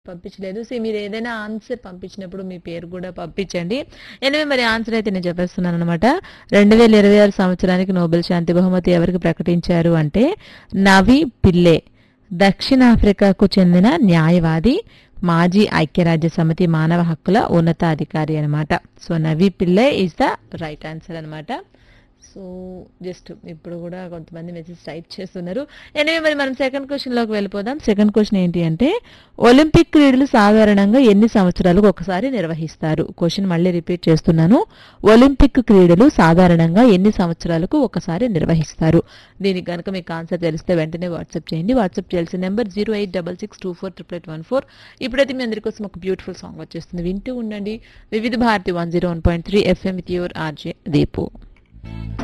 పంపించలేదు సో మీరు ఏదైనా ఆన్సర్ పంపించినప్పుడు మీ పేరు కూడా పంపించండి ఎనివే మరి ఆన్సర్ అయితే నేను చెప్పేస్తున్నాను అనమాట రెండు వేల ఇరవై ఆరు సంవత్సరానికి నోబెల్ శాంతి బహుమతి ఎవరికి ప్రకటించారు అంటే నవి పిల్లే దక్షిణాఫ్రికాకు చెందిన న్యాయవాది మాజీ ఐక్యరాజ్య సమితి మానవ హక్కుల ఉన్నతాధికారి అనమాట so Navi Pillay is the right answer అనమాట సో జస్ట్ ఇప్పుడు కూడా కొంతమంది మెసేజ్ టైప్ చేస్తున్నారు ఎనివే మరి మనం సెకండ్ క్వశ్చన్లోకి వెళ్ళిపోదాం సెకండ్ క్వశ్చన్ ఏంటి అంటే ఒలింపిక్ క్రీడలు సాధారణంగా ఎన్ని సంవత్సరాలకు ఒకసారి నిర్వహిస్తారు క్వశ్చన్ మళ్ళీ రిపీట్ చేస్తున్నాను ఒలింపిక్ క్రీడలు సాధారణంగా ఎన్ని సంవత్సరాలకు ఒకసారి నిర్వహిస్తారు దీనికి కనుక మీకు ఆన్సర్ తెలిస్తే వెంటనే వాట్సాప్ చేయండి వాట్సాప్ చేయాల్సిన number zero eight double six two four triple eight one four ఇప్పుడైతే మీ అందరి కోసం ఒక బ్యూటిఫుల్ సాంగ్ వచ్చేస్తుంది వింటూ ఉండండి Vividh Bharati one zero one point three FM with your RJ Deepu